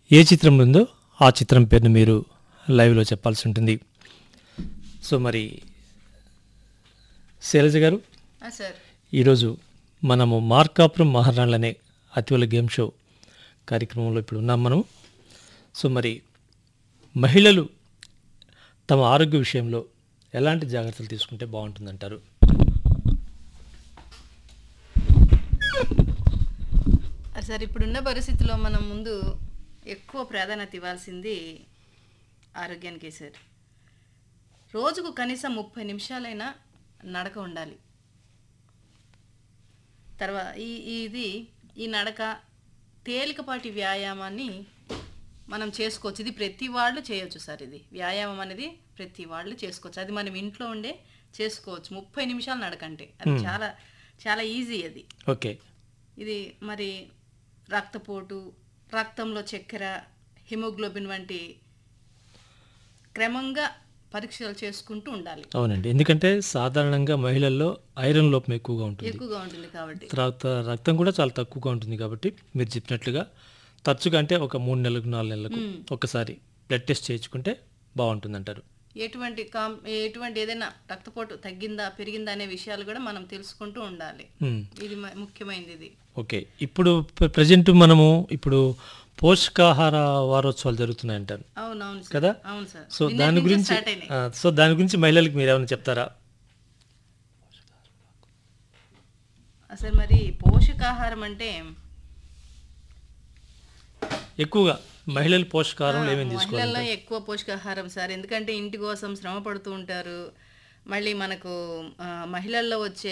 ఏ చిత్రం ఉందో ఆ చిత్రం పేరును మీరు లైవ్లో చెప్పాల్సి ఉంటుంది సో మరి శైలజ గారు సార్ ఈరోజు మనము మార్కాపురం మహారాణులు అనే అతివల గేమ్ షో కార్యక్రమంలో ఇప్పుడు ఉన్నాం మనం సో మరి మహిళలు తమ ఆరోగ్య విషయంలో ఎలాంటి జాగ్రత్తలు తీసుకుంటే బాగుంటుందంటారు సార్ ఇప్పుడున్న పరిస్థితిలో మనం ముందు ఎక్కువ ప్రాధాన్యత ఇవ్వాల్సింది ఆరోగ్యానికే సార్ రోజుకు కనీసం ముప్పై నిమిషాలైనా నడక ఉండాలి తర్వాత ఈ ఇది ఈ నడక తేలికపాటి వ్యాయామాన్ని మనం చేసుకోవచ్చు ఇది ప్రతి వాళ్ళు చేయొచ్చు సార్ ఇది వ్యాయామం అనేది ప్రతి వాళ్ళు చేసుకోవచ్చు అది మనం ఇంట్లో ఉండే చేసుకోవచ్చు ముప్పై నిమిషాలు నడకంటే అది చాలా చాలా ఈజీ అది ఓకే ఇది మరి రక్తపోటు రక్తంలో చక్కెర హిమోగ్లోబిన్ వంటి క్రమంగా పరీక్షలు చేసుకుంటూ ఉండాలి అవునండి ఎందుకంటే సాధారణంగా మహిళల్లో ఐరన్ లోపం ఎక్కువగా ఉంటుంది ఎక్కువగా ఉంటుంది కాబట్టి తర్వాత రక్తం కూడా చాలా తక్కువగా ఉంటుంది కాబట్టి మీరు చెప్పినట్లుగా తరచుగా అంటే ఒక మూడు నెలలకు నాలుగు నెలలకు ఒకసారి బ్లడ్ టెస్ట్ చేయించుకుంటే బాగుంటుంది అంటారు ఎటువంటి కాం ఎటువంటి ఏదైనా రక్తపోటు తగ్గిందా పెరిగిందా అనే విషయాలు కూడా మనం తెలుసుకుంటూ ఉండాలి ఇది మ- ముఖ్యమైనది ఇది ఓకే ఇప్పుడు ప్రజెంట్ మనము ఇప్పుడు పోషకాహార వారోత్సవాలు జరుగుతున్నాయి అంటారు అవునవును సార్ కదా అవును సార్ సో నిన్నటి దాని నుంచే గురించి స్టార్ట్ అయినాయి ఆ, సో దాని గురించి మహిళలకు మీరు ఏమైనా చెప్తారా అసలు మరి పోషకాహారం అంటే ఎక్కువగా మహిళలు పోషకాహారం ఏమేమి తీసుకోవాలి మహిళల్లో ఎక్కువ పోషకాహారం సార్ ఎందుకంటే ఇంటి కోసం శ్రమ పడుతూ ఉంటారు మళ్ళీ మనకు ఆ, మహిళల్లో వచ్చే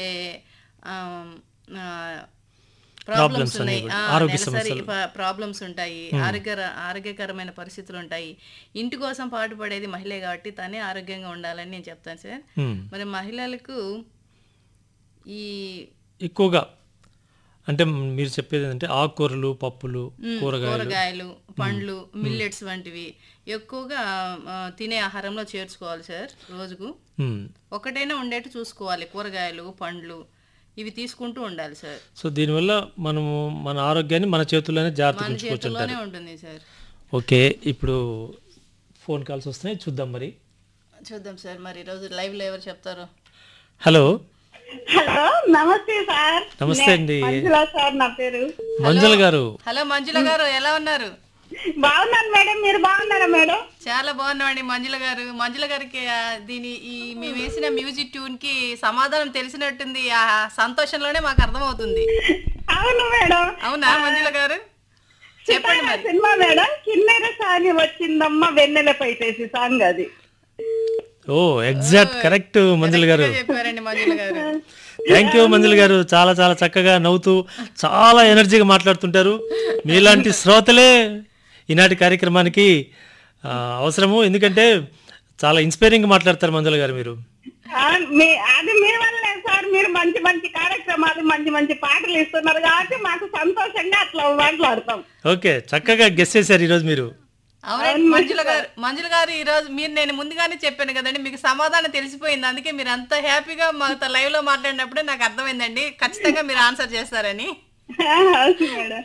ప్రాబ్లమ్స్ అన్నీ ఉన్నాయి కూడా, ఆ, ఆరోగ్య నెలసరి ప్రాబ్లమ్స్ ఉంటాయి ఆరోగ్య ఆరోగ్యకరమైన పరిస్థితులు ఉంటాయి ఇంటి కోసం పాటుపడేది మహిళే కాబట్టి తనే ఆరోగ్యంగా ఉండాలని నేను చెప్తాను సార్ మ్మ్. మరి మహిళలకు ఈ ఎక్కువగా అంటే మీరు చెప్పేది ఏంటంటే ఆకుకూరలు పప్పులు కూరగాయలు కూరగాయలు పండ్లు మిల్లెట్స్ వంటివి ఎక్కువగా ఆ, తినే ఆహారంలో చేర్చుకోవాలి సార్ రోజుకు మ్మ్. ఒకటైనా ఉండేట్టు చూసుకోవాలి కూరగాయలు పండ్లు ఇవి తీసుకుంటూ ఉండాలి సార్ సో దీనివల్ల మనము మన ఆరోగ్యాన్ని మన చేతుల్లోనే జాగ్రత్త మన ఉంచుకోవచ్చు చేతుల్లోనే ఉంటుంది సార్ ఓకే ఇప్పుడు ఫోన్ కాల్స్ వస్తున్నాయి చూద్దాం మరి చూద్దాం సార్ మరి ఈరోజు లైవ్లో ఎవరు చెప్తారు హలో హలో నమస్తే సార్ నమస్తే అండి మంజులా సార్ నా పేరు మంజుల గారు హలో మంజుల గారు ఎలా ఉన్నారు బాగున్నాను మేడం మీరు బాగున్నారా మేడం చాలా బాగున్నామండి మంజుల గారు మంజుల గారికి ఆ, దీని ఈ మేము వేసిన మ్యూజిక్ ట్యూన్ కి సమాధానం తెలిసినట్టుంది ఆ సంతోషంలోనే మాకు అర్థమవుతుంది అవును మేడం అవునా మంజుల గారు చెప్పండి మరి సినిమా మేడం కిన్నెర సాని వచ్చిందమ్మ వెన్నెల పైటేసి సాంగ్ అది ఓ ఎగ్జాక్ట్ కరెక్ట్ మంజుల గారు కరెక్ట్గా చెప్పారండి మంజుల గారు థ్యాంక్ యూ మంజుల గారు చాలా చాలా చక్కగా నవ్వుతూ చాలా ఎనర్జీగా మాట్లాడుతుంటారు మీలాంటి శ్రోతలే ఈనాటి కార్యక్రమానికి ఆ, అవసరము ఎందుకంటే చాలా ఇన్స్పైరింగ్ మాట్లాడతారు మంజుల గారు మీరు ఆ, మీ- అది మీ వల్లే సార్ మీరు మంచి మంచి కార్యక్రమాలు మంచి మంచి పాటలు ఇస్తున్నారు కాబట్టి మాకు సంతోషంగా అట్లా మాట్లాడతాం ఓకే చక్కగా గెస్ చేశారు ఈరోజు మీరు అవునండి మంజుల గారు మంజుల గారు ఈ రోజు మీరు నేను ముందుగానే చెప్పాను కదండి మీకు సమాధానం తెలిసిపోయింది అందుకే మీరు అంత హ్యాపీగా మాతో లైవ్ లో మాట్లాడినప్పుడే నాకు అర్థమైందండి ఖచ్చితంగా మీరు ఆన్సర్ చేస్తారని అవును మేడం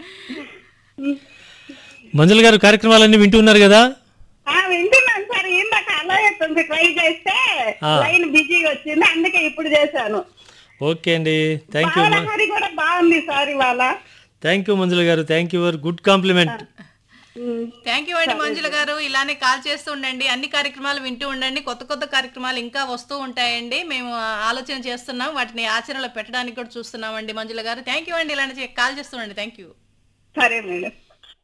మంజుల గారు కార్యక్రమాలన్నీ వింటూ ఉన్నారు కదా ఆ, వింటున్నాను సార్ ఇందాక అలా కొంచెం ట్రై చేస్తే ఆ. లైన్ బిజీ వచ్చింది అందుకే ఇప్పుడు చేశాను ఓకే అండి థ్యాంక్ యూ బాలహరి కూడా బాగుంది సార్ ఇవాళ థ్యాంక్ యూ మంజుల గారు thank you for good compliment um. Thank you అండి మంజుల గారు ఇలానే కాల్ చేస్తూ ఉండండి అన్ని కార్యక్రమాలు వింటూ ఉండండి కొత్త కొత్త కార్యక్రమాలు ఇంకా వస్తూ ఉంటాయండి మేము ఆ, ఆలోచన చేస్తున్నాం వాటిని ఆచరణలో పెట్టడానికి కూడా చూస్తున్నామండి మంజుల గారు థ్యాంక్ యూ అండి ఇలానే చే- కాల్ చేస్తూ ఉండండి థ్యాంక్ యూ సరే మేడం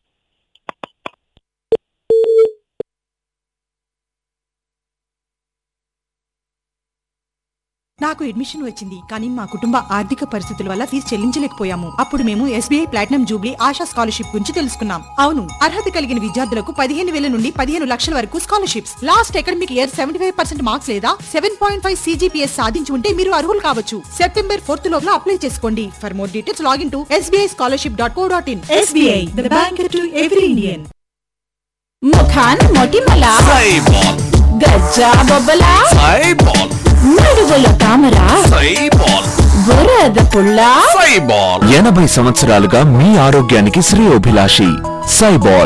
నాకు అడ్మిషన్ వచ్చింది కానీ మా కుటుంబ ఆర్థిక పరిస్థితుల వల్ల ఫీజు చెల్లించలేకపోయాము అప్పుడు మేము SBI platinum jubilee Asha scholarship గురించి తెలుసుకున్నాం అవును అర్హత కలిగిన విద్యార్థులకు పదిహేను వేల నుండి పదిహేను లక్షల వరకు scholarships last academic year seventy five percent marks లేదా సెవెన్ పాయింట్ ఫైవ్ సీజీపీఎస్ సాధించి ఉంటే మీరు అర్హులు కావచ్చు సెప్టెంబర్ ఫోర్త్ లోపల అప్లై చేసుకోండి for more details login to SBI scholarship dot co dot in SBI the bank to every Indian ముఖాన్ మొటిమల సైబాల్ గజ్జా బొబ్బల సైబాల్ నడుగుల తామర సైబాల్ బురద పుల్ల సైబాల్ ఎనభై సంవత్సరాలుగా మీ ఆరోగ్యానికి శ్రేయోభిలాషి సైబాల్